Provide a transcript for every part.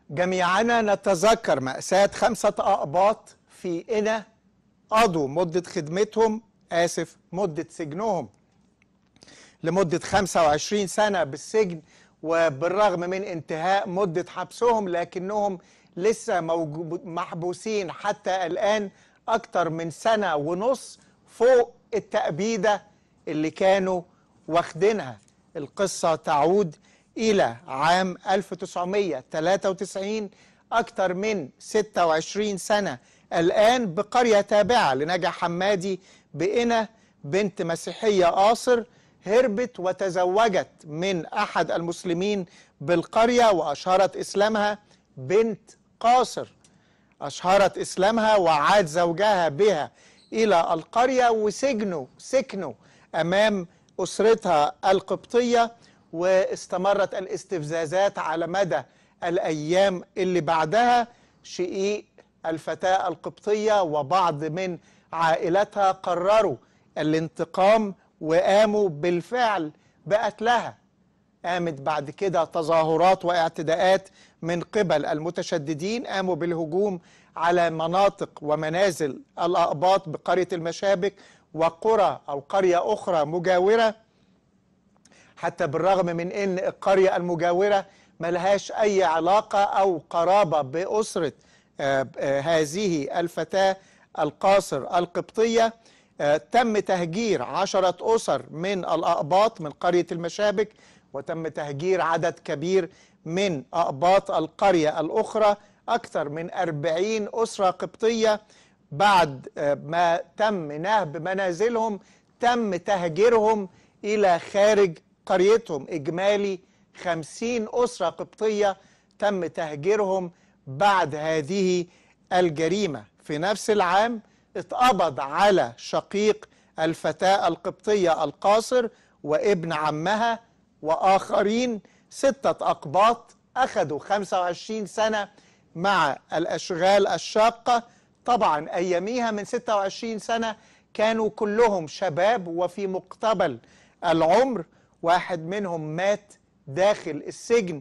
جميعنا نتذكر مأساة خمسة أقباط في إنا قضوا مدة خدمتهم آسف مدة سجنهم لمدة 25 سنة بالسجن وبالرغم من انتهاء مدة حبسهم لكنهم لسه موجود محبوسين حتى الآن أكتر من سنة ونص فوق التأبيدة اللي كانوا واخدينها القصة تعود إلى عام 1993 أكثر من 26 سنة الآن بقرية تابعة لنجا حمادي بإنا بنت مسيحية قاصر هربت وتزوجت من أحد المسلمين بالقرية وأشهرت إسلامها بنت قاصر أشهرت إسلامها وعاد زوجها بها إلى القرية وسجنوا سكنوا أمام أسرتها القبطية واستمرت الاستفزازات على مدى الأيام اللي بعدها شقيق الفتاة القبطية وبعض من عائلتها قرروا الانتقام وقاموا بالفعل بقتلها قامت بعد كده تظاهرات واعتداءات من قبل المتشددين قاموا بالهجوم على مناطق ومنازل الأقباط بقرية المشابك وقرى أو قرية أخرى مجاورة حتى بالرغم من أن القرية المجاورة ملهاش أي علاقة أو قرابة بأسرة آه، آه، هذه الفتاة القاصر القبطية آه، تم تهجير عشرة أسر من الأقباط من قرية المشابك وتم تهجير عدد كبير من أقباط القرية الأخرى أكثر من أربعين أسرة قبطية بعد ما تم نهب منازلهم تم تهجيرهم إلى خارج قريتهم إجمالي خمسين أسرة قبطية تم تهجيرهم بعد هذه الجريمة في نفس العام اتقبض على شقيق الفتاة القبطية القاصر وابن عمها وآخرين ستة أقباط أخذوا 25 سنة مع الأشغال الشاقة طبعا أياميها من 26 سنة كانوا كلهم شباب وفي مقتبل العمر واحد منهم مات داخل السجن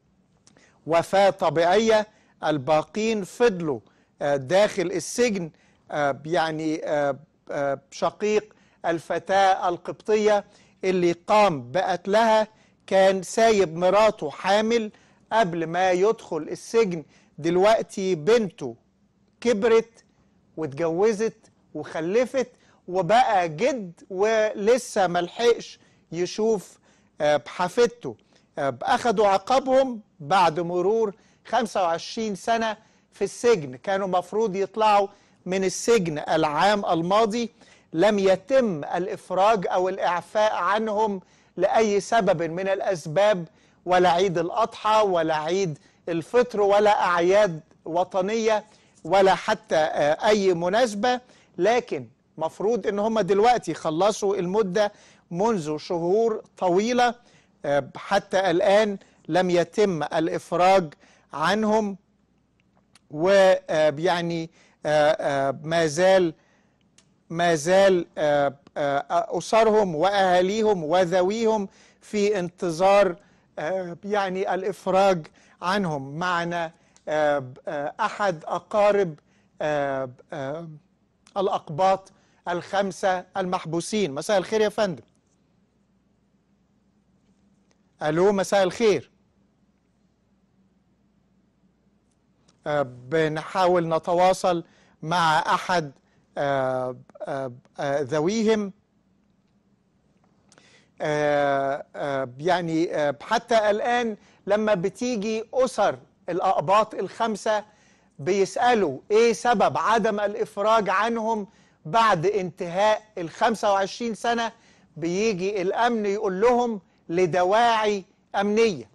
وفاة طبيعية الباقين فضلوا آه، داخل السجن آه، يعني آه، شقيق الفتاة القبطية اللي قام بقتلها كان سايب مراته حامل قبل ما يدخل السجن دلوقتي بنته كبرت واتجوزت وخلفت وبقى جد ولسه ملحقش يشوف بحفيدته أخدوا عقابهم بعد مرور 25 سنة في السجن كانوا مفروض يطلعوا من السجن العام الماضي لم يتم الإفراج أو الإعفاء عنهم لأي سبب من الأسباب ولا عيد الأضحى ولا عيد الفطر ولا أعياد وطنية ولا حتى أي مناسبة لكن مفروض ان هم دلوقتي خلصوا المدة منذ شهور طويلة حتى الآن لم يتم الإفراج عنهم ويعني ما زال ما زال أسرهم وأهاليهم وذويهم في انتظار يعني الإفراج عنهم معنا أحد أقارب الأقباط الخمسة المحبوسين مساء الخير يا فندم ألو مساء الخير بنحاول نتواصل مع أحد ذويهم يعني حتى الآن لما بتيجي أسر الأقباط الخمسة بيسألوا إيه سبب عدم الإفراج عنهم بعد انتهاء ال 25 سنة بيجي الأمن يقول لهم لدواعي أمنية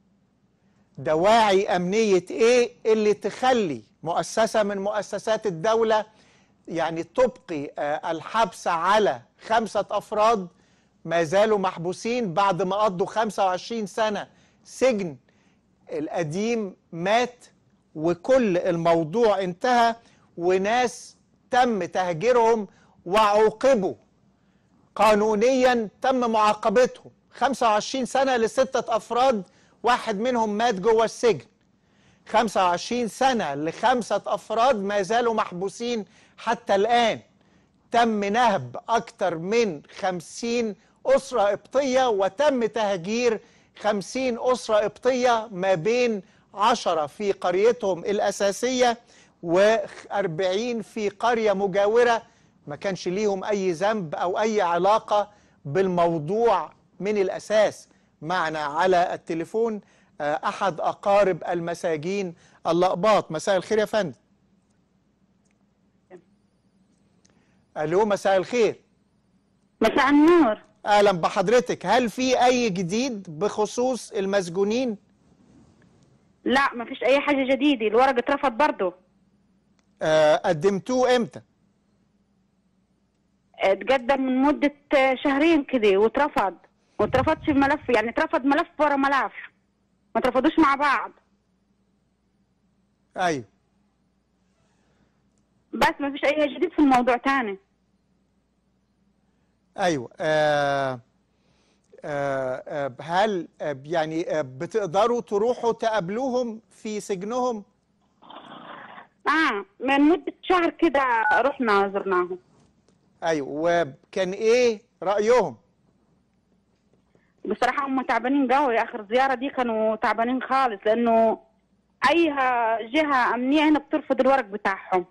دواعي أمنية إيه اللي تخلي مؤسسة من مؤسسات الدولة يعني تبقي الحبس على خمسة أفراد ما زالوا محبوسين بعد ما قضوا 25 سنة سجن القديم مات وكل الموضوع انتهى وناس تم تهجيرهم وعوقبوا قانونيا تم معاقبتهم 25 سنة لستة أفراد واحد منهم مات جوه السجن 25 سنة لخمسة أفراد ما زالوا محبوسين حتى الآن تم نهب أكثر من 50 أسرة قبطية وتم تهجير 50 أسرة قبطية ما بين 10 في قريتهم الأساسية و40 في قرية مجاورة ما كانش ليهم أي ذنب أو أي علاقة بالموضوع من الأساس معنا على التليفون آه، أحد أقارب المساجين الأقباط مساء الخير يا فندم ألو مساء الخير مساء النور أهلا بحضرتك هل في أي جديد بخصوص المسجونين لا ما فيش اي حاجه جديده الورق اترفض برضه آه، قدمتوه إمتى اتقدم من مده شهرين كده واترفض واترفضش الملف يعني اترفض ملف ورا ملف ما اترفضوش مع بعض أيوه بس ما فيش اي جديد في الموضوع تاني ايوه آه آه آه هل آه يعني آه بتقدروا تروحوا تقابلوهم في سجنهم اه من مده شهر كده رحنا زرناهم ايوه وكان ايه رايهم بصراحه هم تعبانين قوي اخر زياره دي كانوا تعبانين خالص لانه اي جهه امنيه هنا بترفض الورق بتاعهم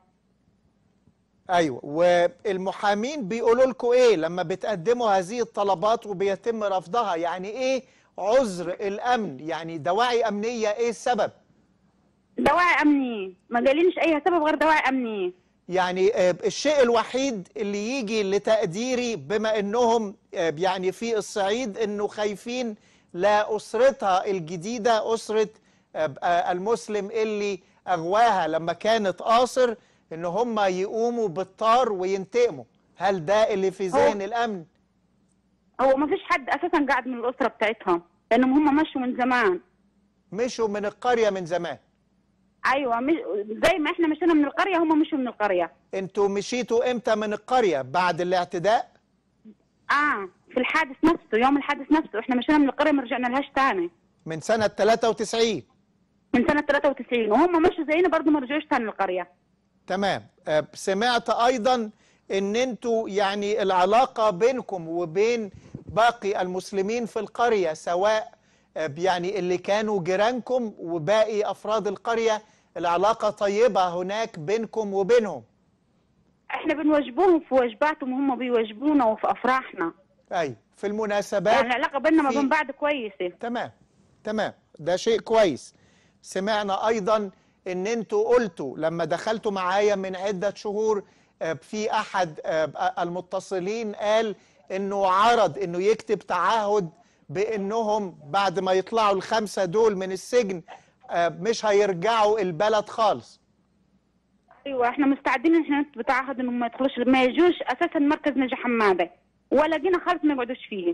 ايوه والمحامين بيقولوا لكم ايه لما بتقدموا هذه الطلبات وبيتم رفضها يعني ايه عذر الامن يعني دواعي امنيه ايه السبب دواعي امنيه ما قالينش اي سبب غير دواعي امنيه يعني آه، الشيء الوحيد اللي يجي لتقديري بما انهم آه، يعني في الصعيد انه خايفين لاسرتها الجديده اسره آه، آه، المسلم اللي اغواها لما كانت قاصر ان هم يقوموا بالطار وينتقموا هل ده اللي في ذهن الامن هو ما فيش حد اساسا قاعد من الاسره بتاعتهم لانهم هم مشوا من زمان مشوا من القريه من زمان ايوه مش زي ما احنا مشينا من القريه هم مشوا من القريه انتوا مشيتوا امتى من القريه بعد الاعتداء اه في الحادث نفسه يوم الحادث نفسه احنا مشينا من القريه ما رجعنا لهاش تاني من سنه 93 من سنه 93 وهم مشوا زينا برضه ما رجعوش تاني القريه تمام آه، سمعت ايضا ان انتوا يعني العلاقه بينكم وبين باقي المسلمين في القريه سواء آه، يعني اللي كانوا جيرانكم وباقي افراد القريه العلاقه طيبه هناك بينكم وبينهم احنا بنواجبوهم في واجباتهم وهم بيواجبونا وفي افراحنا ايوه في المناسبات يعني العلاقه بيننا ما في- بين بعض كويسه تمام تمام ده شيء كويس سمعنا ايضا ان انتوا قلتوا لما دخلتوا معايا من عدة شهور آه، في احد آه، المتصلين قال انه عرض انه يكتب تعهد بانهم بعد ما يطلعوا الخمسة دول من السجن آه، مش هيرجعوا البلد خالص ايوه احنا مستعدين ان احنا نكتب تعهد انهم ما يدخلوش ما يجوش اساسا مركز نجا حماده ولا جينا خالص ما يقعدوش فيه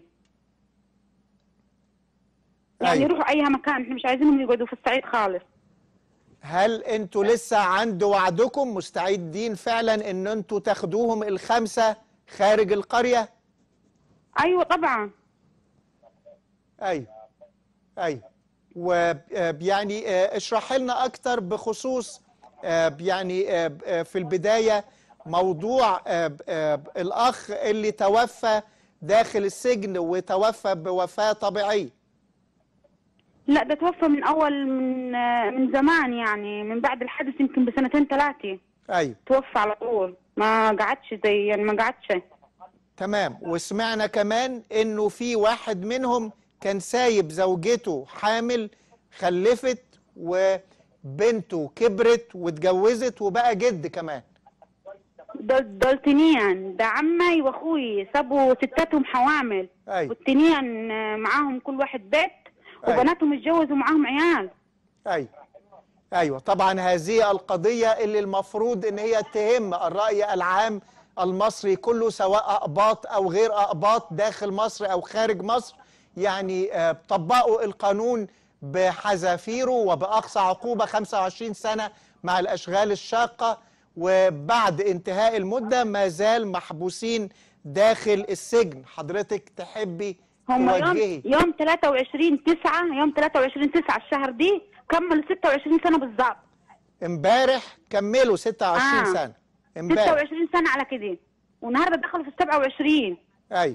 يعني أيوة. يروحوا اي مكان احنا مش عايزينهم يقعدوا في الصعيد خالص هل انتوا لسه عند وعدكم مستعدين فعلا ان انتوا تاخدوهم الخمسة خارج القرية ايوه طبعا ايوه ايوه ويعني اشرح لنا اكتر بخصوص آه، يعني آه، آه، في البدايه موضوع آه، آه، الاخ اللي توفى داخل السجن وتوفى بوفاه طبيعيه لا ده توفى من اول من آه، من زمان يعني من بعد الحادث يمكن بسنتين ثلاثه ايوه توفى على طول ما قعدش زي يعني ما قعدش تمام وسمعنا كمان انه في واحد منهم كان سايب زوجته حامل خلفت وبنته كبرت واتجوزت وبقى جد كمان دول دول تنين ده عمي واخوي سابوا ستاتهم حوامل ايوه والتنين آه، معاهم كل واحد بيت أيوة. وبناتهم اتجوزوا معاهم عيال ايوه ايوه طبعا هذه القضيه اللي المفروض ان هي تهم الراي العام المصري كله سواء اقباط او غير اقباط داخل مصر او خارج مصر يعني آه، طبقوا القانون بحذافيره وباقصى عقوبه 25 سنه مع الاشغال الشاقه وبعد انتهاء المده ما زال محبوسين داخل السجن حضرتك تحبي هم توجهي يوم يوم 23 9 يوم 23 9 الشهر دي كملوا 26 سنه بالظبط امبارح كملوا 26 آه. سنه امبارح 26 سنه على كده والنهارده دخلوا في 27 ايوه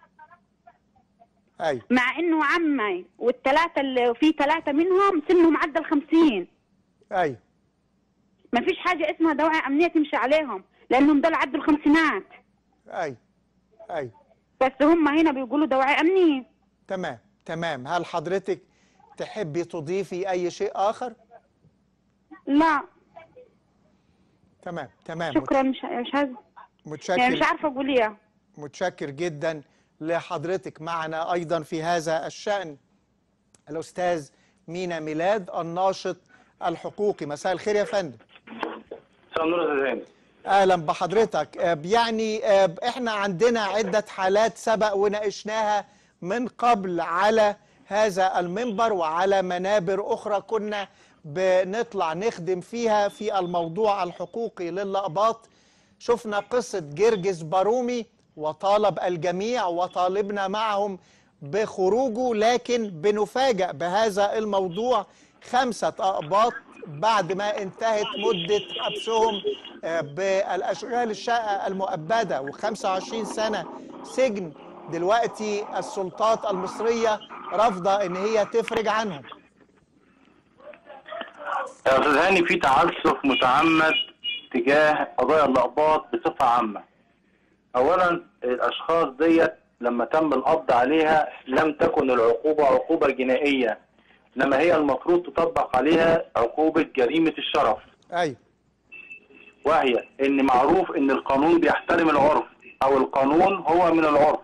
ايوه مع انه عمي والثلاثه اللي في ثلاثه منهم سنهم عدى ال 50 ايوه ما فيش حاجه اسمها دواعي امنيه تمشي عليهم لانهم دول عدوا الخمسينات ايوه ايوه بس هم هنا بيقولوا دواعي امنيه تمام تمام هل حضرتك تحبي تضيفي اي شيء اخر لا تمام تمام شكرا مش مش عايزه متشكر يعني مش عارفه اقول ايه متشكر جدا لحضرتك معنا ايضا في هذا الشان الاستاذ مينا ميلاد الناشط الحقوقي مساء الخير يا فندم مساء النور يا استاذ هاني اهلا بحضرتك آه، يعني آه، احنا عندنا عده حالات سبق وناقشناها من قبل على هذا المنبر وعلى منابر اخرى كنا بنطلع نخدم فيها في الموضوع الحقوقي للأقباط شفنا قصة جرجس بارومي وطالب الجميع وطالبنا معهم بخروجه لكن بنفاجأ بهذا الموضوع خمسة أقباط بعد ما انتهت مدة حبسهم آه، بالأشغال الشقة المؤبدة و25 سنة سجن دلوقتي السلطات المصرية رافضة ان هي تفرج عنهم يا استاذ هاني في تعسف متعمد تجاه قضايا الاقباط بصفه عامه. اولا الاشخاص ديت لما تم القبض عليها لم تكن العقوبه عقوبه جنائيه انما هي المفروض تطبق عليها عقوبه جريمه الشرف ايوه وهي ان معروف ان القانون بيحترم العرف او القانون هو من العرف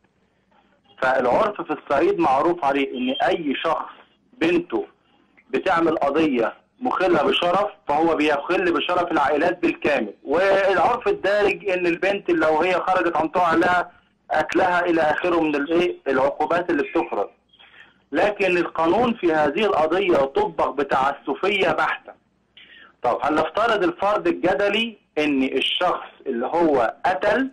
فالعرف في الصعيد معروف عليه ان اي شخص بنته بتعمل قضية مخلة بشرف فهو بيخل بشرف العائلات بالكامل والعرف الدارج ان البنت لو هي خرجت عن طاعة لها اكلها الى اخره من الايه العقوبات اللي بتفرض لكن القانون في هذه القضية طبق بتعسفية بحتة طب هنفترض الفرض الجدلي ان الشخص اللي هو قتل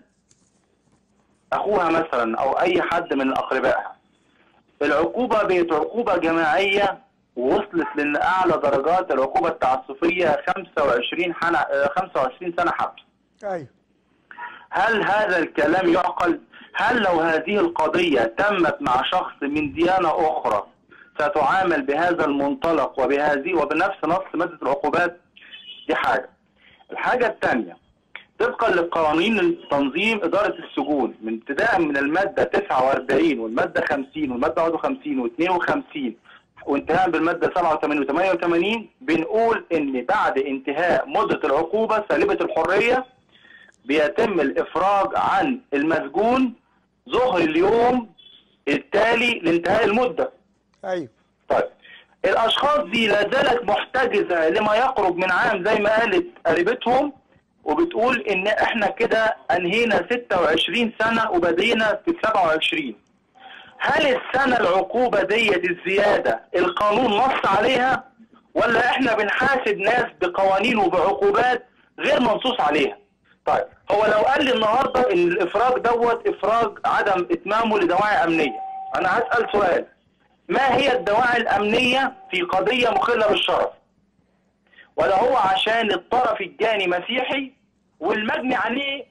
اخوها مثلا او اي حد من اقربائها العقوبة بقت عقوبة جماعية ووصلت لان اعلى درجات العقوبة التعسفية 25 حنا آه، 25 سنة حبس ايوه هل هذا الكلام يعقل؟ هل لو هذه القضية تمت مع شخص من ديانة أخرى ستعامل بهذا المنطلق وبهذه وبنفس نص مادة العقوبات؟ دي حاجة. الحاجة الثانية طبقا لقوانين تنظيم إدارة السجون من ابتداء من المادة 49 والمادة 50 والمادة 51 و52 وانتهاء بالمادة 87 و88 بنقول إن بعد انتهاء مدة العقوبة سالبة الحرية بيتم الافراج عن المسجون ظهر اليوم التالي لانتهاء المده. ايوه طيب الاشخاص دي لا زالت محتجزه لما يقرب من عام زي ما قالت قريبتهم وبتقول ان احنا كده انهينا 26 سنه وبدينا في 27 هل السنه العقوبه ديت الزياده القانون نص عليها ولا احنا بنحاسب ناس بقوانين وبعقوبات غير منصوص عليها طيب هو لو قال لي النهارده ان الافراج دوت افراج عدم اتمامه لدواعي امنيه انا هسال سؤال ما هي الدواعي الامنيه في قضيه مخله بالشرف ولا هو عشان الطرف الجاني مسيحي والمجني عليه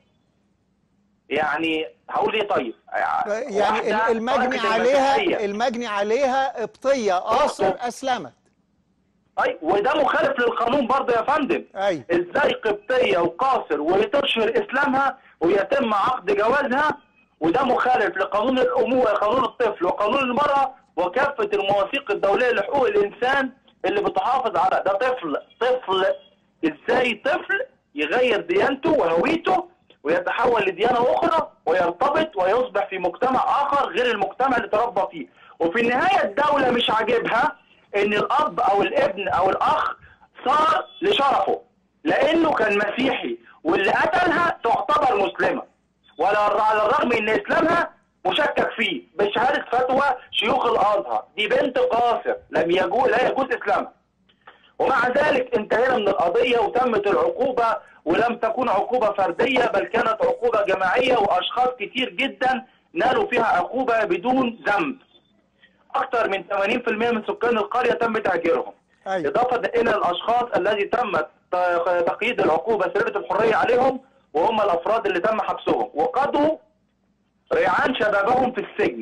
يعني هقول ايه طيب يعني واحدة ال- المجني تركت عليها المسيحية. المجني عليها قبطية قاصر أسلمت اي وده مخالف للقانون برضه يا فندم أيوة ازاي قبطيه وقاصر وتشهر اسلامها ويتم عقد جوازها وده مخالف لقانون الامور قانون الطفل وقانون المراه وكافه المواثيق الدوليه لحقوق الانسان اللي بتحافظ على ده طفل طفل ازاي طفل يغير ديانته وهويته ويتحول لديانه اخرى ويرتبط ويصبح في مجتمع اخر غير المجتمع اللي تربى فيه وفي النهايه الدوله مش عاجبها ان الاب او الابن او الاخ صار لشرفه لانه كان مسيحي واللي قتلها تعتبر مسلمه ولا على الرغم ان اسلامها مشكك فيه بشهاده فتوى شيوخ الازهر دي بنت قاصر لم يجوز لا يجوز اسلامها ومع ذلك انتهينا من القضيه وتمت العقوبه ولم تكن عقوبه فرديه بل كانت عقوبه جماعيه واشخاص كتير جدا نالوا فيها عقوبه بدون ذنب اكثر من 80% من سكان القريه تم تهجيرهم أيوة. اضافه الى الاشخاص الذي تم ت- تقييد العقوبه سريه الحريه عليهم وهم الافراد اللي تم حبسهم وقضوا ريعان شبابهم في السجن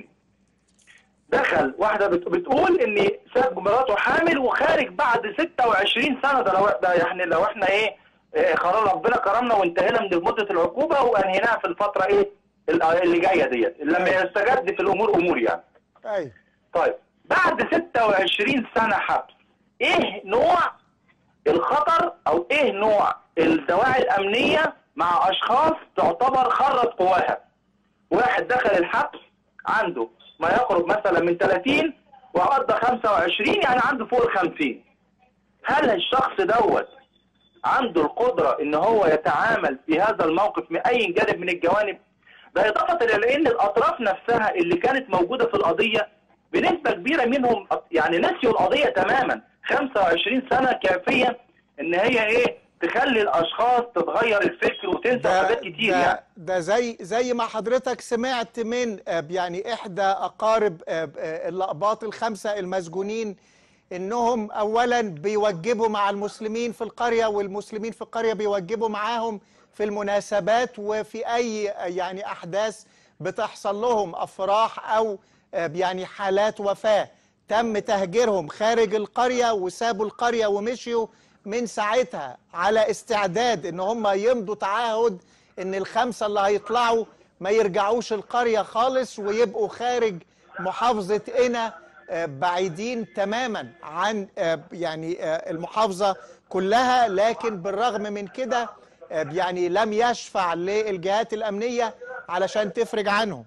دخل واحده بت- بتقول ان ساب مراته حامل وخارج بعد 26 سنه ده لو ده يعني لو احنا ايه إيه خلاص ربنا كرمنا وانتهينا من مده العقوبه وانهيناها في الفتره ايه ال- اللي جايه ديت لما يستجد في الامور امور يعني ايوه طيب بعد 26 سنة حبس ايه نوع الخطر او ايه نوع الدواعي الامنية مع اشخاص تعتبر خرت قواها واحد دخل الحبس عنده ما يقرب مثلا من 30 وقضى 25 يعني عنده فوق ال 50 هل الشخص دوت عنده القدرة ان هو يتعامل في هذا الموقف من اي جانب من الجوانب ده اضافة الى ان الاطراف نفسها اللي كانت موجودة في القضية بنسبة كبيرة منهم يعني نسيوا القضية تماما 25 سنة كافية ان هي ايه تخلي الاشخاص تتغير الفكر وتنسى حاجات كتير ده, يعني ده زي زي ما حضرتك سمعت من آه، يعني احدى اقارب آه، آه، الاقباط الخمسه المسجونين انهم اولا بيوجبوا مع المسلمين في القريه والمسلمين في القريه بيوجبوا معاهم في المناسبات وفي اي آه، يعني احداث بتحصل لهم افراح او آه، يعني حالات وفاه تم تهجيرهم خارج القريه وسابوا القريه ومشيوا من ساعتها على استعداد ان هم يمضوا تعهد ان الخمسه اللي هيطلعوا ما يرجعوش القريه خالص ويبقوا خارج محافظه قنا آه، بعيدين تماما عن آه، يعني آه، المحافظه كلها لكن بالرغم من كده آه، يعني لم يشفع للجهات الامنيه علشان تفرج عنهم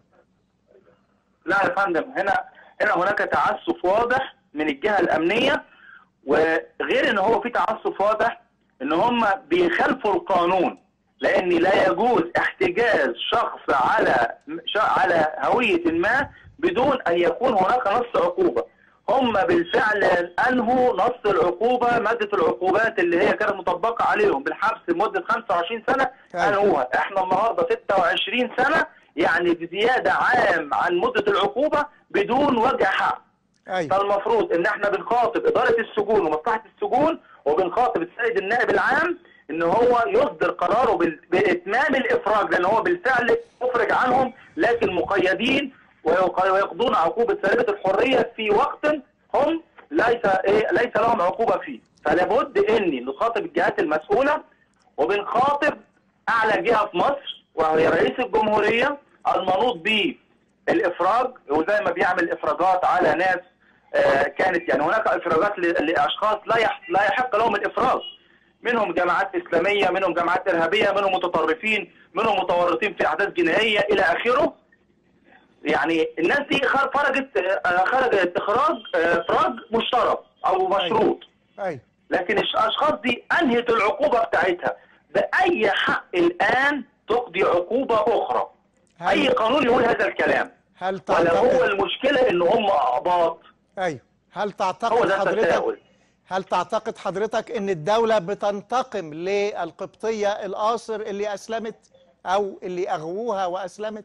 لا يا فندم هنا هنا هناك تعسف واضح من الجهه الامنيه وغير ان هو في تعسف واضح ان هم بيخالفوا القانون لان لا يجوز احتجاز شخص على ش- على هويه ما بدون ان يكون هناك نص عقوبه هم بالفعل انهوا نص العقوبه ماده العقوبات اللي هي كانت مطبقه عليهم بالحبس لمده 25 سنه أيوة. انهوها احنا النهارده 26 سنه يعني بزياده عام عن مده العقوبه بدون وجه حق ايوه فالمفروض ان احنا بنخاطب اداره السجون ومصلحه السجون وبنخاطب السيد النائب العام ان هو يصدر قراره بال- باتمام الافراج لان هو بالفعل مفرج عنهم لكن مقيدين ويق- ويقضون عقوبه سلبه الحريه في وقت هم ليس ايه ليس لهم عقوبه فيه فلابد اني نخاطب الجهات المسؤوله وبنخاطب اعلى جهه في مصر وهي رئيس الجمهوريه المنوط به الافراج وزي ما بيعمل افراجات على ناس آه، كانت يعني هناك افراجات ل- لاشخاص لا يح- لا يحق لهم الافراج منهم جماعات اسلاميه منهم جماعات ارهابيه منهم متطرفين منهم متورطين في احداث جنائيه الى اخره يعني الناس دي خر- خرجت آه، خرجت اخراج آه، افراج مشترك او مشروط ايوه لكن الاشخاص دي انهت العقوبه بتاعتها باي حق الان تقضي عقوبه اخرى اي هل قانون يقول هذا الكلام هل ولا هو تعتقد المشكله ان هم اقباط ايوه هل هو تعتقد ده حضرتك التساؤل هل تعتقد حضرتك ان الدولة بتنتقم للقبطية القاصر اللي اسلمت او اللي اغووها واسلمت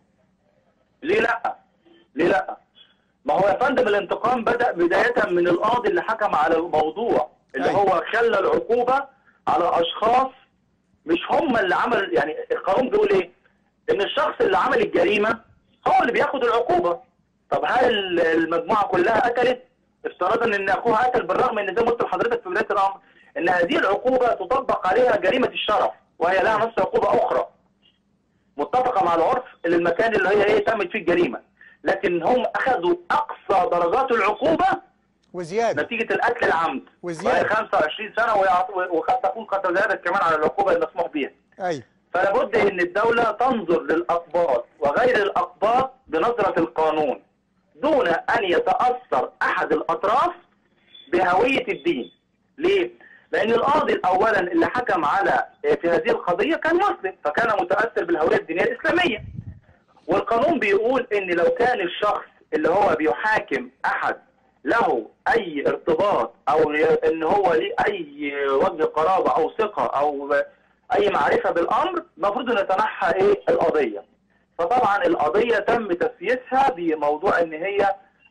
ليه لا ليه لا ما هو يا فندم الانتقام بدا بدايه من القاضي اللي حكم على الموضوع اللي أيوة. هو خلى العقوبه على اشخاص مش هم اللي عمل يعني القانون بيقول ايه ان الشخص اللي عمل الجريمه هو اللي بياخد العقوبه طب هل المجموعه كلها قتلت افتراضا ان اخوها قتل بالرغم ان زي ما قلت لحضرتك في بدايه الامر ان هذه العقوبه تطبق عليها جريمه الشرف وهي لها نص عقوبه اخرى متفقه مع العرف اللي المكان اللي هي ايه تمت فيه الجريمه لكن هم اخذوا اقصى درجات العقوبه وزيادة نتيجه القتل العمد وزيادة. وهي 25 سنه ويعط- وقد تكون قد زادت كمان على العقوبه المسموح بها ايوه فلابد ان الدوله تنظر للاقباط وغير الاقباط بنظره القانون دون ان يتاثر احد الاطراف بهويه الدين ليه لان القاضي اولا اللي حكم على في هذه القضيه كان مسلم فكان متاثر بالهويه الدينيه الاسلاميه والقانون بيقول ان لو كان الشخص اللي هو بيحاكم احد له اي ارتباط او ي- ان هو ليه اي وجه قرابه او ثقه او اي معرفه بالامر المفروض ان يتنحى ايه القضيه فطبعا القضيه تم تسييسها بموضوع ان هي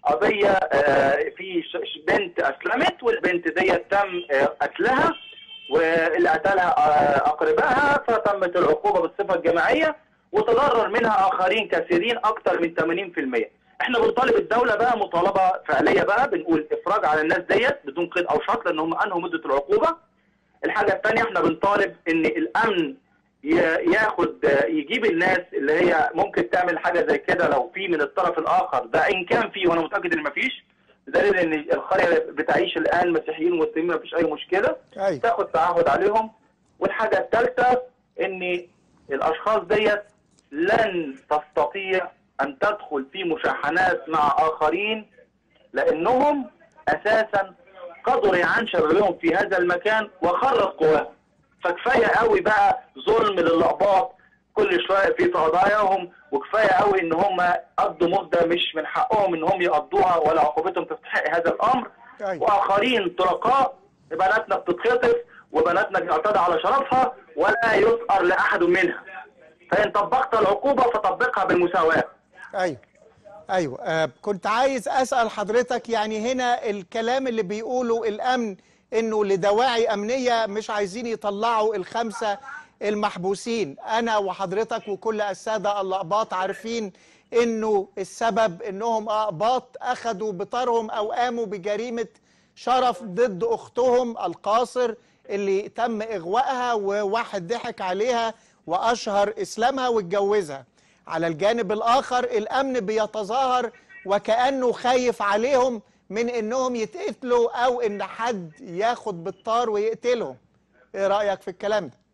قضيه آه، في ش- ش- بنت اسلمت والبنت ديت تم آه، قتلها واللي قتلها آه، اقربائها فتمت العقوبه بالصفه الجماعيه وتضرر منها اخرين كثيرين اكثر من 80% احنا بنطالب الدوله بقى مطالبه فعليه بقى بنقول افراج على الناس ديت بدون قيد او شرط لان هم انهوا مده العقوبه الحاجه الثانيه احنا بنطالب ان الامن ي- ياخد يجيب الناس اللي هي ممكن تعمل حاجه زي كده لو في من الطرف الاخر ده ان كان في وانا متاكد ان مفيش دليل ان القريه بتعيش الان مسيحيين ومسلمين مفيش اي مشكله ايوه تاخد تعهد عليهم والحاجه الثالثه ان الاشخاص ديت لن تستطيع ان تدخل في مشاحنات مع اخرين لانهم اساسا قدروا عن شبابهم في هذا المكان وخرج قواهم فكفايه قوي بقى ظلم للاقباط كل شويه في في قضاياهم وكفايه قوي ان هم قضوا مده مش من حقهم ان هم يقضوها ولا عقوبتهم تستحق هذا الامر أيوة. واخرين طلقاء بناتنا بتتخطف وبناتنا بيعتدى على شرفها ولا يسأر لاحد منها فان طبقت العقوبه فطبقها بالمساواه ايوه ايوه آه كنت عايز اسال حضرتك يعني هنا الكلام اللي بيقوله الامن انه لدواعي امنيه مش عايزين يطلعوا الخمسه المحبوسين انا وحضرتك وكل الساده الاقباط عارفين انه السبب انهم اقباط اخذوا بطارهم او قاموا بجريمه شرف ضد اختهم القاصر اللي تم اغوائها وواحد ضحك عليها واشهر اسلامها واتجوزها على الجانب الآخر الأمن بيتظاهر وكأنه خايف عليهم من إنهم يتقتلوا أو إن حد ياخد بالطار ويقتلهم إيه رأيك في الكلام ده؟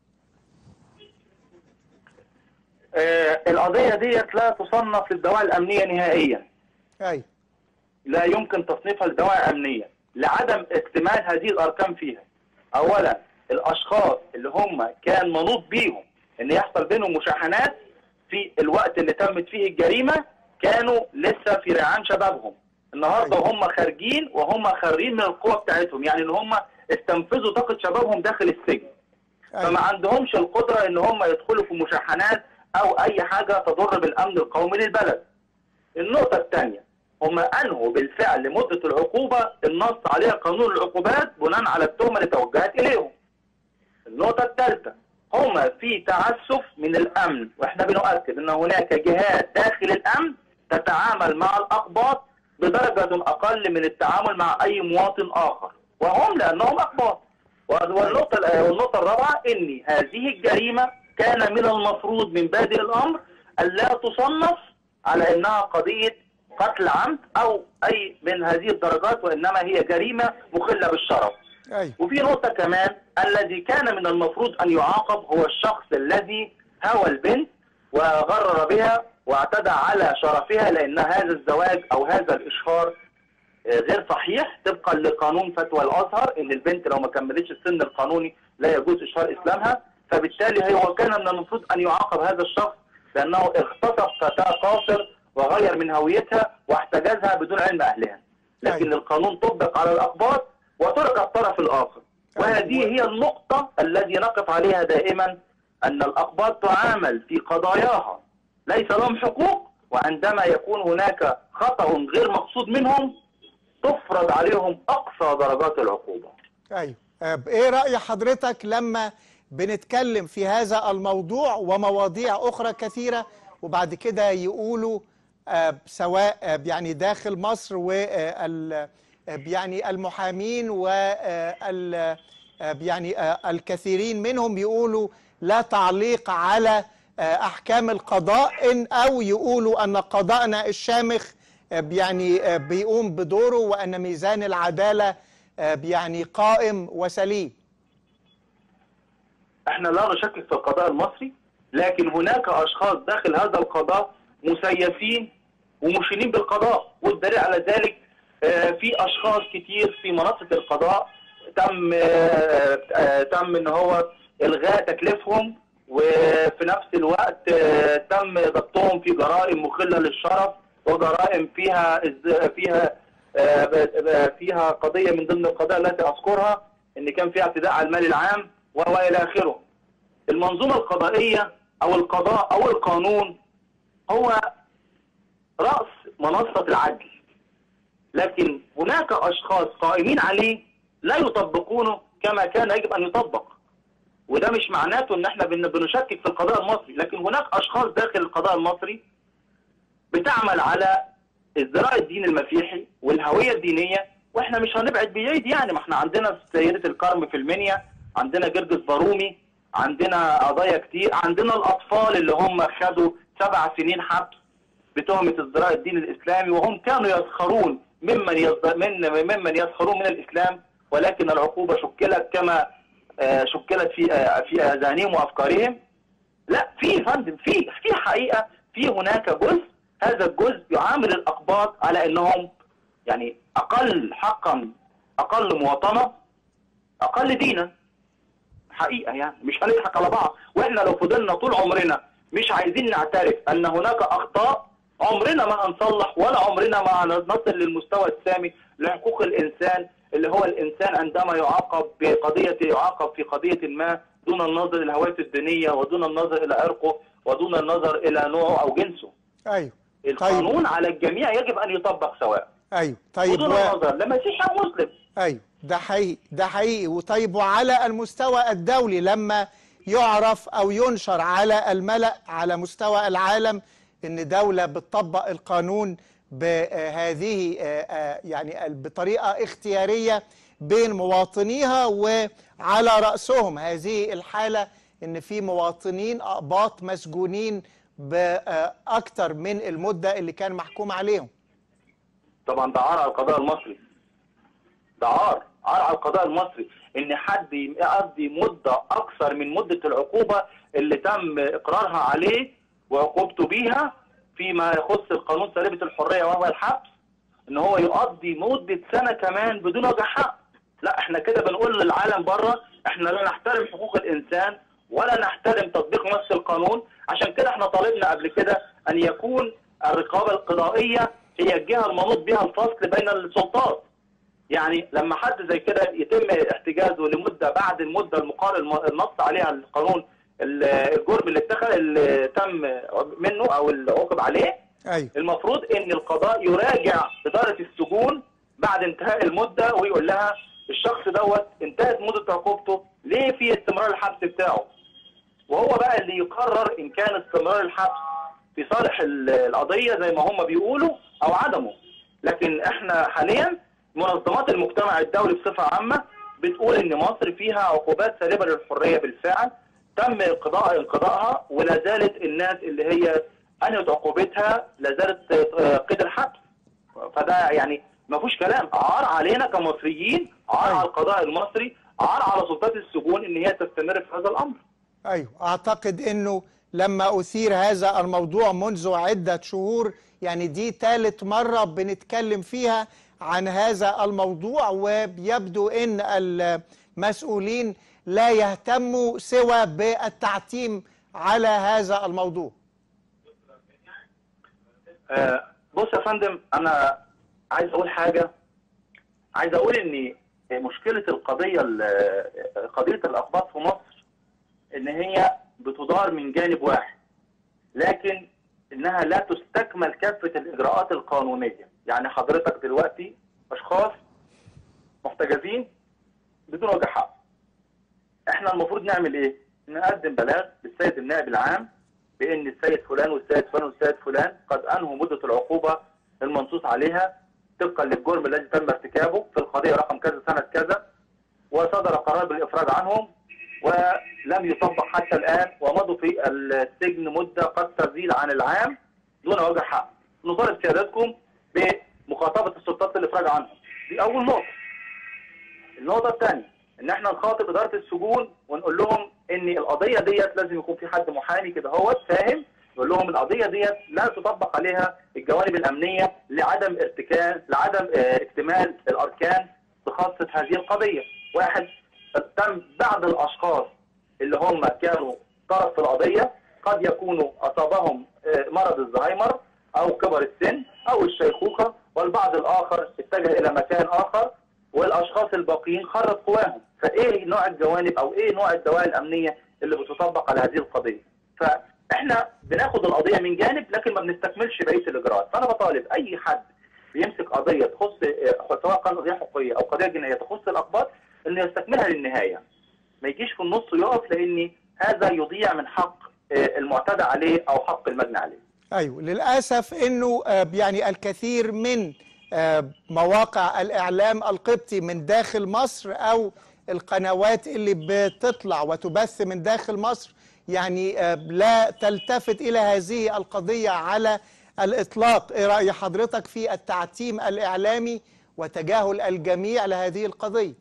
آه القضيه ديت لا تصنف للدواعي الامنيه نهائيا أيوة لا يمكن تصنيفها لدواعي امنيه لعدم اكتمال هذه الاركان فيها اولا الاشخاص اللي هم كان منوط بيهم ان يحصل بينهم مشاحنات في الوقت اللي تمت فيه الجريمه كانوا لسه في ريعان شبابهم النهارده أيوة. هم خارجين وهم خارجين من القوه بتاعتهم يعني ان هم استنفذوا طاقه شبابهم داخل السجن فما أيوة عندهمش القدره ان هم يدخلوا في مشاحنات او اي حاجه تضر بالامن القومي للبلد. النقطه الثانيه هم انهوا بالفعل مده العقوبه النص عليها قانون العقوبات بناء على التهمه اللي توجهت اليهم. النقطه الثالثه هم في تعسف من الامن واحنا بنؤكد ان هناك جهات داخل الامن تتعامل مع الاقباط بدرجه اقل من التعامل مع اي مواطن اخر وهم لانهم اقباط والنقطه والنقطه الرابعه ان هذه الجريمه كان من المفروض من بادئ الامر الا تصنف على انها قضيه قتل عمد او اي من هذه الدرجات وانما هي جريمه مخله بالشرف. أيوة وفي نقطة كمان الذي كان من المفروض أن يعاقب هو الشخص الذي هوى البنت وغرر بها واعتدى على شرفها لأن هذا الزواج أو هذا الإشهار آه، غير صحيح طبقا لقانون فتوى الأزهر إن البنت لو ما كملتش السن القانوني لا يجوز إشهار إسلامها فبالتالي هو كان من المفروض أن يعاقب هذا الشخص لأنه اغتصب فتاة قاصر وغير من هويتها واحتجزها بدون علم أهلها لكن أيوة. القانون طبق على الأقباط وترك الطرف الآخر وهذه هي النقطة التي نقف عليها دائما أن الأقباط تعامل في قضاياها ليس لهم حقوق وعندما يكون هناك خطأ غير مقصود منهم تفرض عليهم أقصى درجات العقوبة أيوة آه، إيه رأي حضرتك لما بنتكلم في هذا الموضوع ومواضيع أخرى كثيرة وبعد كده يقولوا آه، سواء آه، يعني داخل مصر وال يعني المحامين وال يعني آه، الكثيرين منهم بيقولوا لا تعليق على آه، أحكام القضاء إن أو يقولوا أن قضاءنا الشامخ آه، يعني آه، بيقوم بدوره وأن ميزان العدالة آه، يعني قائم وسليم احنا لا نشكك في القضاء المصري لكن هناك اشخاص داخل هذا القضاء مسيفين ومشينين بالقضاء والدليل على ذلك آه، في اشخاص كتير في منصه القضاء تم آه، آه، تم ان هو الغاء تكليفهم وفي نفس الوقت آه، تم ضبطهم في جرائم مخله للشرف وجرائم فيها إز- فيها آه، ب- ب- فيها قضيه من ضمن القضايا التي اذكرها ان كان فيها اعتداء على المال العام والى اخره. المنظومه القضائيه او القضاء او القانون هو راس منصه العدل. لكن هناك اشخاص قائمين عليه لا يطبقونه كما كان يجب ان يطبق وده مش معناته ان احنا بن- بنشكك في القضاء المصري لكن هناك اشخاص داخل القضاء المصري بتعمل على ازدراء الدين المسيحي والهويه الدينيه واحنا مش هنبعد بعيد يعني ما احنا عندنا سيده الكرم في المنيا عندنا جرجس بارومي عندنا قضايا كتير عندنا الاطفال اللي هم خدوا سبع سنين حبس بتهمه ازدراء الدين الاسلامي وهم كانوا يسخرون ممن يصد... من ممن يسخرون من الاسلام ولكن العقوبه شكلت كما آه، شكلت في آه، في اذهانهم وافكارهم لا في فندم في في حقيقه في هناك جزء هذا الجزء يعامل الاقباط على انهم يعني اقل حقا اقل مواطنه اقل دينا حقيقه يعني مش هنضحك على بعض واحنا لو فضلنا طول عمرنا مش عايزين نعترف ان هناك اخطاء عمرنا ما هنصلح ولا عمرنا ما هنصل للمستوى السامي لحقوق الانسان اللي هو الانسان عندما يعاقب بقضيه يعاقب في قضيه ما دون النظر الى هويته الدينيه ودون النظر الى عرقه ودون النظر الى نوعه او جنسه ايوه القانون على الجميع يجب ان يطبق سواء ايوه طيب بدون و... النظر لمسيحي او مسلم ايوه ده حقيقي ده حقيقي وطيب وعلى المستوى الدولي لما يعرف او ينشر على الملأ على مستوى العالم ان دولة بتطبق القانون بهذه آه، آه، يعني بطريقة اختيارية بين مواطنيها وعلى رأسهم هذه الحالة ان في مواطنين اقباط مسجونين باكثر من المدة اللي كان محكوم عليهم طبعا ده عار على القضاء المصري ده عار عار على القضاء المصري ان حد يقضي مده اكثر من مده العقوبه اللي تم اقرارها عليه وعقوبته بيها فيما يخص القانون سالبه الحريه وهو الحبس ان هو يقضي مده سنه كمان بدون وجه حق لا احنا كده بنقول للعالم بره احنا لا نحترم حقوق الانسان ولا نحترم تطبيق نص القانون عشان كده احنا طالبنا قبل كده ان يكون الرقابه القضائيه هي الجهه المنوط بها الفصل بين السلطات يعني لما حد زي كده يتم احتجازه لمده بعد المده المقارن الم- النص عليها القانون ال- الجرم اللي اتخذ اللي تم منه او اللي عوقب عليه ايوه المفروض ان القضاء يراجع اداره السجون بعد انتهاء المده ويقول لها الشخص دوت انتهت مده عقوبته ليه في استمرار الحبس بتاعه وهو بقى اللي يقرر ان كان استمرار الحبس في صالح ال- القضيه زي ما هم بيقولوا او عدمه لكن احنا حاليا منظمات المجتمع الدولي بصفه عامه بتقول ان مصر فيها عقوبات سالبه للحريه بالفعل تم انقضاء انقضائها ولا زالت الناس اللي هي انهت عقوبتها لا زالت آه، قيد الحبس فده يعني ما فيهوش كلام عار علينا كمصريين عار على القضاء المصري عار على سلطات السجون ان هي تستمر في هذا الامر ايوه اعتقد انه لما اثير هذا الموضوع منذ عده شهور يعني دي ثالث مره بنتكلم فيها عن هذا الموضوع ويبدو ان المسؤولين لا يهتموا سوى بالتعتيم على هذا الموضوع آه، بص يا فندم انا عايز اقول حاجه عايز اقول ان مشكله القضيه ال- قضيه الاقباط في مصر ان هي بتدار من جانب واحد لكن انها لا تستكمل كافه الاجراءات القانونيه يعني حضرتك دلوقتي اشخاص محتجزين بدون وجه حق احنا المفروض نعمل ايه نقدم بلاغ للسيد النائب العام بان السيد فلان والسيد فلان والسيد فلان قد انهوا مده العقوبه المنصوص عليها طبقا للجرم الذي تم ارتكابه في القضيه رقم كذا سنه كذا وصدر قرار بالافراج عنهم ولم يطبق حتى الان ومضوا في السجن مده قد تزيد عن العام دون وجه حق. نطالب سيادتكم بمخاطبه السلطات الافراج عنهم. دي اول نقطه. النقطه الثانيه ان احنا نخاطب اداره السجون ونقول لهم ان القضيه ديت لازم يكون في حد محامي كده هو فاهم يقول لهم القضيه ديت لا تطبق عليها الجوانب الامنيه لعدم ارتكاب لعدم اه اكتمال الاركان بخاصه هذه القضيه. واحد تم بعض الاشخاص اللي هم كانوا طرف في القضيه قد يكونوا اصابهم اه مرض الزهايمر او كبر السن او الشيخوخه والبعض الاخر اتجه الى مكان اخر والاشخاص الباقيين خرج قواهم فايه نوع الجوانب او ايه نوع الدواعي الامنيه اللي بتطبق على هذه القضيه فاحنا بناخد القضيه من جانب لكن ما بنستكملش بقيه الاجراءات فانا بطالب اي حد بيمسك قضيه تخص آه، سواء كان قضيه حقوقيه او قضيه جنائيه تخص الاقباط انه يستكملها للنهايه ما يجيش في النص يقف لان هذا يضيع من حق آه، المعتدى عليه او حق المجني عليه ايوه للاسف انه آه، يعني الكثير من آه، مواقع الاعلام القبطي من داخل مصر او القنوات اللي بتطلع وتبث من داخل مصر يعني آه، لا تلتفت الى هذه القضيه على الاطلاق ايه راي حضرتك في التعتيم الاعلامي وتجاهل الجميع لهذه القضيه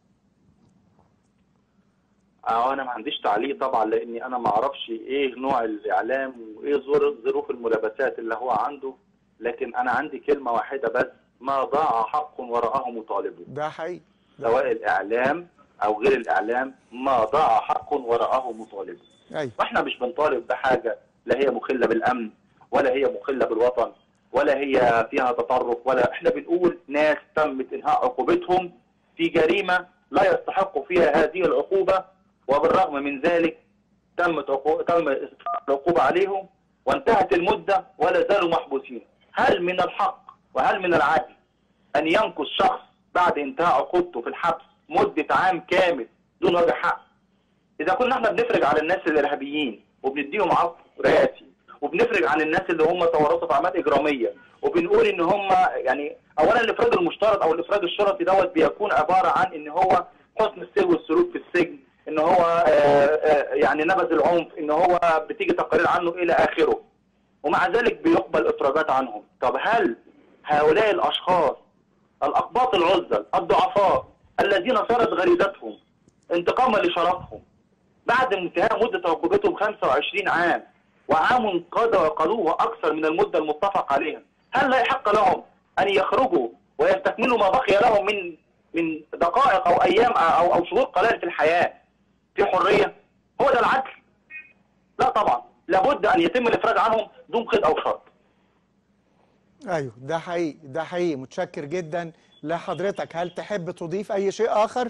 اه انا ما عنديش تعليق طبعا لاني انا ما اعرفش ايه نوع الاعلام وايه ظر- ظروف الملابسات اللي هو عنده لكن انا عندي كلمه واحده بس ما ضاع حق وراءه مطالب ده حقيقي ده سواء الاعلام او غير الاعلام ما ضاع حق وراءه مطالب ايوه واحنا مش بنطالب بحاجه لا هي مخله بالامن ولا هي مخله بالوطن ولا هي فيها تطرف ولا احنا بنقول ناس تمت انهاء عقوبتهم في جريمه لا يستحق فيها هذه العقوبه وبالرغم من ذلك تمت عقو... تم العقوبه عليهم وانتهت المده ولا زالوا محبوسين هل من الحق وهل من العدل ان ينقص شخص بعد انتهاء عقوبته في الحبس مده عام كامل دون وجه حق اذا كنا احنا بنفرج على الناس الارهابيين وبنديهم عفو رئاسي وبنفرج عن الناس اللي هم تورطوا في اعمال اجراميه وبنقول ان هم يعني اولا الافراج المشترط او الافراج الشرطي دوت بيكون عباره عن ان هو حسن السير والسلوك في السجن ان هو آه، آه، يعني نبذ العنف ان هو بتيجي تقارير عنه الى اخره ومع ذلك بيقبل افراجات عنهم طب هل هؤلاء الاشخاص الاقباط العزل الضعفاء الذين صارت غريزتهم انتقاما لشرفهم بعد انتهاء مدة عقوبتهم 25 عام وعام قضى وقالوه أكثر من المدة المتفق عليها هل لا يحق لهم أن يخرجوا ويستكملوا ما بقي لهم من من دقائق أو أيام أو أو شهور قليلة في الحياة في حرية هو ده العدل لا طبعا لابد أن يتم الإفراج عنهم دون قيد أو شرط ايوه ده حقيقي ده حقيقي متشكر جدا لحضرتك هل تحب تضيف اي شيء اخر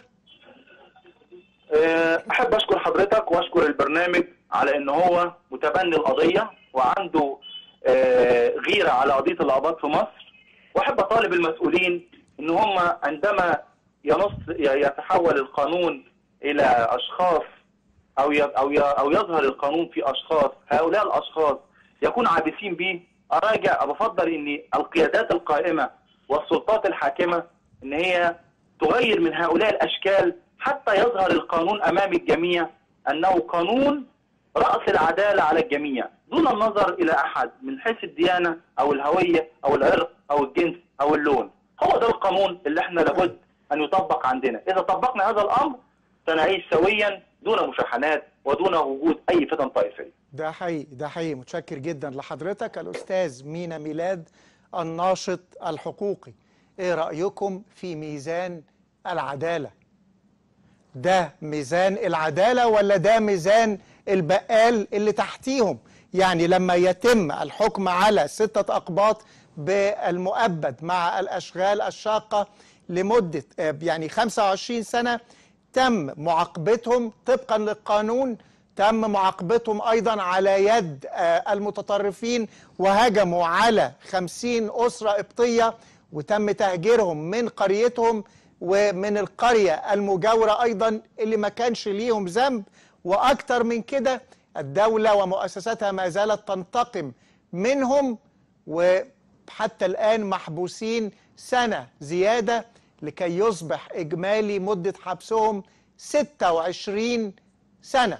أه، احب اشكر حضرتك واشكر البرنامج على ان هو متبني القضيه وعنده أه، غيره على قضيه الاباط في مصر واحب اطالب المسؤولين ان هم عندما ينص يتحول القانون الى اشخاص او ي- او ي- او يظهر القانون في اشخاص هؤلاء الاشخاص يكون عابثين به اراجع بفضل ان القيادات القائمه والسلطات الحاكمه ان هي تغير من هؤلاء الاشكال حتى يظهر القانون امام الجميع انه قانون راس العداله على الجميع دون النظر الى احد من حيث الديانه او الهويه او العرق او الجنس او اللون هو ده القانون اللي احنا لابد ان يطبق عندنا اذا طبقنا هذا الامر سنعيش سويا دون مشاحنات ودون وجود اي فتن طائفيه ده حقيقي ده حقيقي متشكر جدا لحضرتك الأستاذ مينا ميلاد الناشط الحقوقي إيه رأيكم في ميزان العدالة ده ميزان العدالة ولا ده ميزان البقال اللي تحتيهم يعني لما يتم الحكم على ستة أقباط بالمؤبد مع الأشغال الشاقة لمدة آه، يعني 25 سنة تم معاقبتهم طبقا للقانون تم معاقبتهم أيضا على يد آه، المتطرفين وهجموا على 50 أسرة قبطية وتم تهجيرهم من قريتهم ومن القرية المجاورة أيضا اللي ما كانش ليهم ذنب وأكتر من كده الدولة ومؤسساتها ما زالت تنتقم منهم وحتى الآن محبوسين سنة زيادة لكي يصبح إجمالي مدة حبسهم 26 سنة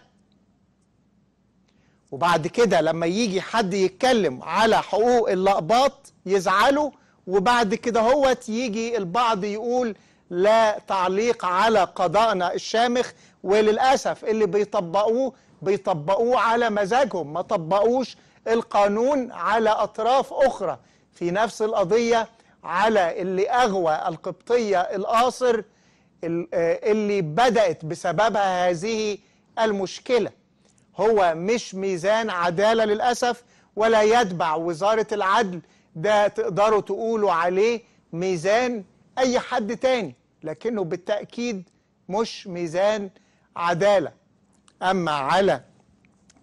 وبعد كده لما يجي حد يتكلم على حقوق اللقباط يزعلوا وبعد كده هو يجي البعض يقول لا تعليق على قضائنا الشامخ وللأسف اللي بيطبقوه بيطبقوه على مزاجهم ما طبقوش القانون على أطراف أخرى في نفس القضية على اللي أغوى القبطية القاصر ال- آه، اللي بدأت بسببها هذه المشكلة هو مش ميزان عدالة للأسف ولا يتبع وزارة العدل ده تقدروا تقولوا عليه ميزان أي حد تاني لكنه بالتأكيد مش ميزان عدالة أما على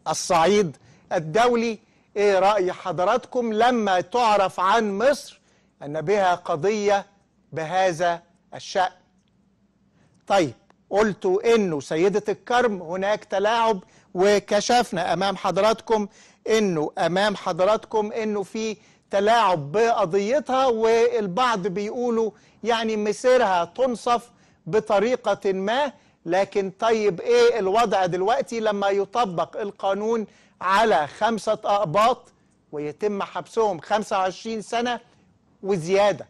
الصعيد الدولي ايه رأي حضراتكم لما تعرف عن مصر أن بها قضية بهذا الشأن طيب قلتوا انه سيدة الكرم هناك تلاعب وكشفنا امام حضراتكم انه امام حضراتكم انه في تلاعب بقضيتها والبعض بيقولوا يعني مسيرها تنصف بطريقة ما لكن طيب ايه الوضع دلوقتي لما يطبق القانون على خمسة اقباط ويتم حبسهم 25 سنة وزيادة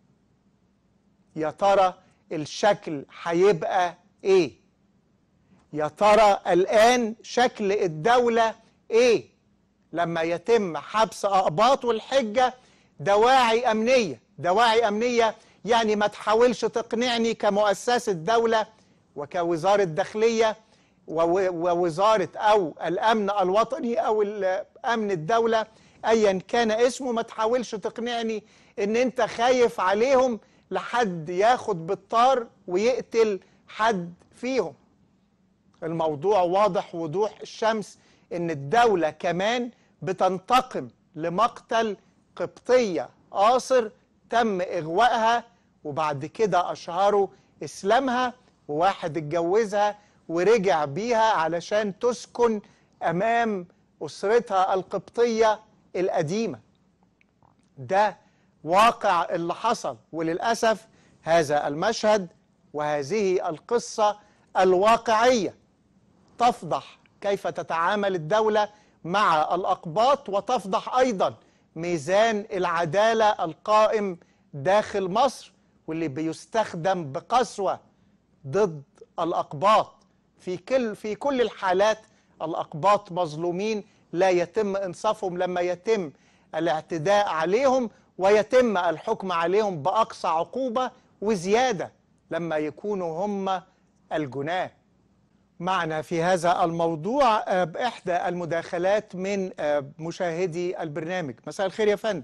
يا ترى الشكل هيبقى ايه يا ترى الان شكل الدولة ايه لما يتم حبس اقباط والحجة دواعي امنية دواعي امنية يعني ما تحاولش تقنعني كمؤسسة دولة وكوزارة داخلية وو- ووزارة او الامن الوطني او ال- امن الدولة ايا كان اسمه ما تحاولش تقنعني ان انت خايف عليهم لحد ياخد بالطار ويقتل حد فيهم الموضوع واضح وضوح الشمس ان الدولة كمان بتنتقم لمقتل قبطية قاصر تم اغوائها وبعد كده اشهروا اسلامها وواحد اتجوزها ورجع بيها علشان تسكن امام اسرتها القبطية القديمة ده واقع اللي حصل وللأسف هذا المشهد وهذه القصة الواقعية تفضح كيف تتعامل الدولة مع الأقباط وتفضح أيضا ميزان العدالة القائم داخل مصر واللي بيستخدم بقسوة ضد الأقباط في كل في كل الحالات الأقباط مظلومين لا يتم إنصافهم لما يتم الاعتداء عليهم ويتم الحكم عليهم بأقصى عقوبة وزيادة لما يكونوا هم الجناه معنا في هذا الموضوع آه، بإحدى المداخلات من آه، مشاهدي البرنامج مساء الخير يا فندم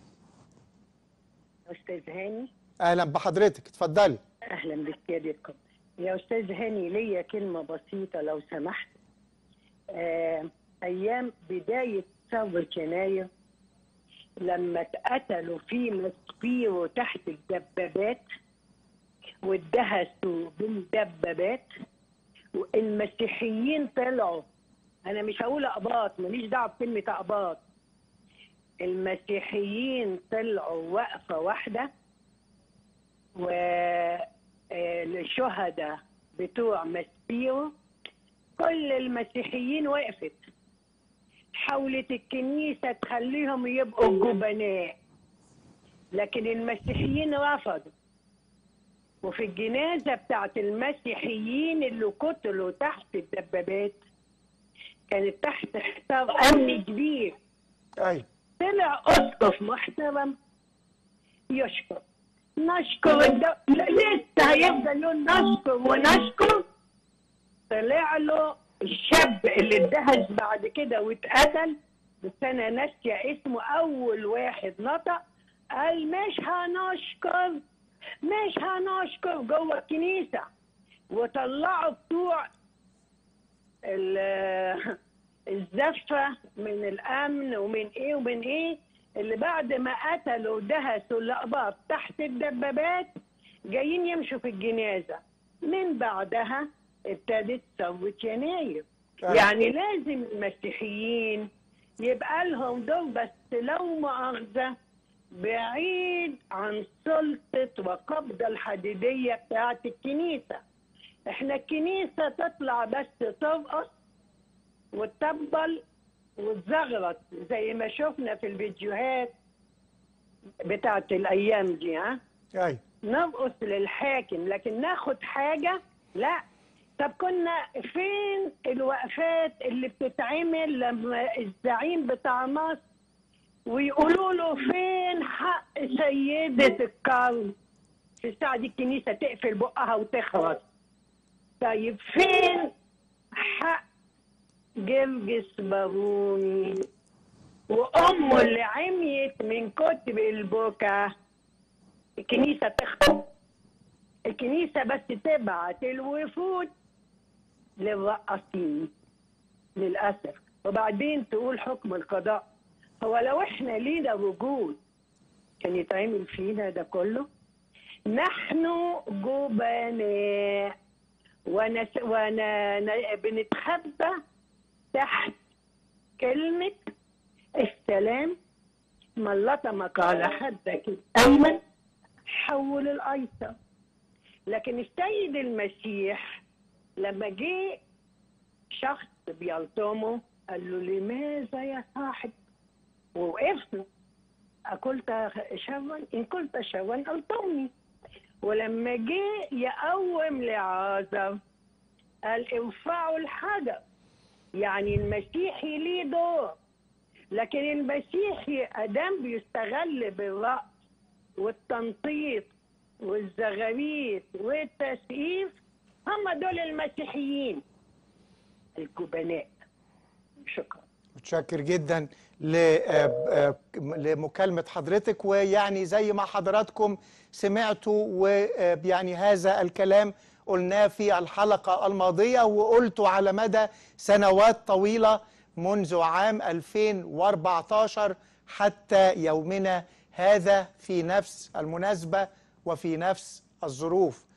استاذ هاني أهلا بحضرتك اتفضلي اهلا بك يا ديكم يا استاذ هاني ليا كلمه بسيطه لو سمحت آه ايام بدايه ثوره يناير لما اتقتلوا في مسبيرو تحت الدبابات واتدهسوا بالدبابات والمسيحيين طلعوا انا مش هقول اقباط ماليش دعوه بكلمه اقباط المسيحيين طلعوا وقفه واحده والشهداء بتوع مسبيرو كل المسيحيين وقفت حاولت الكنيسة تخليهم يبقوا جبناء لكن المسيحيين رفضوا وفي الجنازة بتاعت المسيحيين اللي قتلوا تحت الدبابات كانت تحت حساب أمني كبير أي طلع اسقف محترم يشكر نشكر الدولة لسه هيفضل يقول نشكر ونشكر طلع له الشاب اللي اتدهس بعد كده واتقتل بس انا ناسيه اسمه اول واحد نطق قال مش هنشكر مش هنشكر جوه الكنيسه وطلعوا بتوع ال- الزفه من الامن ومن ايه ومن ايه اللي بعد ما قتلوا دهسوا الاقباط تحت الدبابات جايين يمشوا في الجنازه من بعدها ابتدت ثوره يناير أيوة. يعني لازم المسيحيين يبقى لهم دور بس لو مؤاخذه بعيد عن سلطه وقبضه الحديديه بتاعت الكنيسه احنا الكنيسه تطلع بس ترقص وتطبل وتزغرط زي ما شفنا في الفيديوهات بتاعت الايام دي ها أي نرقص للحاكم لكن ناخد حاجه لا طب كنا فين الوقفات اللي بتتعمل لما الزعيم بتاع مصر ويقولوا له فين حق سيدة القرن في الساعة دي الكنيسة تقفل بقها وتخرس طيب فين حق جرجس باروني وأمه اللي عميت من كتب البكا الكنيسة تخرب الكنيسة بس تبعت الوفود للرقاصين للأسف وبعدين تقول حكم القضاء هو لو احنا لينا وجود كان يتعمل فينا ده كله نحن جبناء ونس ون... بنتخبى تحت كلمة السلام من لطمك على خدك الأيمن حول الأيسر لكن السيد المسيح لما جه شخص بيلطمه قال له لماذا يا صاحب ووقف له أقلت شوا إن قلت شوا ألطمني ولما جه يقوم لعازر قال ارفعوا الحجر يعني المسيحي ليه دور لكن المسيحي ادام بيستغل بالرأس والتنطيط والزغاريت والتسقيف هم دول المسيحيين الجبناء شكرا متشكر جدا ل- آه، آه، لمكالمة حضرتك ويعني زي ما حضراتكم سمعتوا ويعني هذا الكلام قلناه في الحلقة الماضية وقلته على مدى سنوات طويلة منذ عام 2014 حتى يومنا هذا في نفس المناسبة وفي نفس الظروف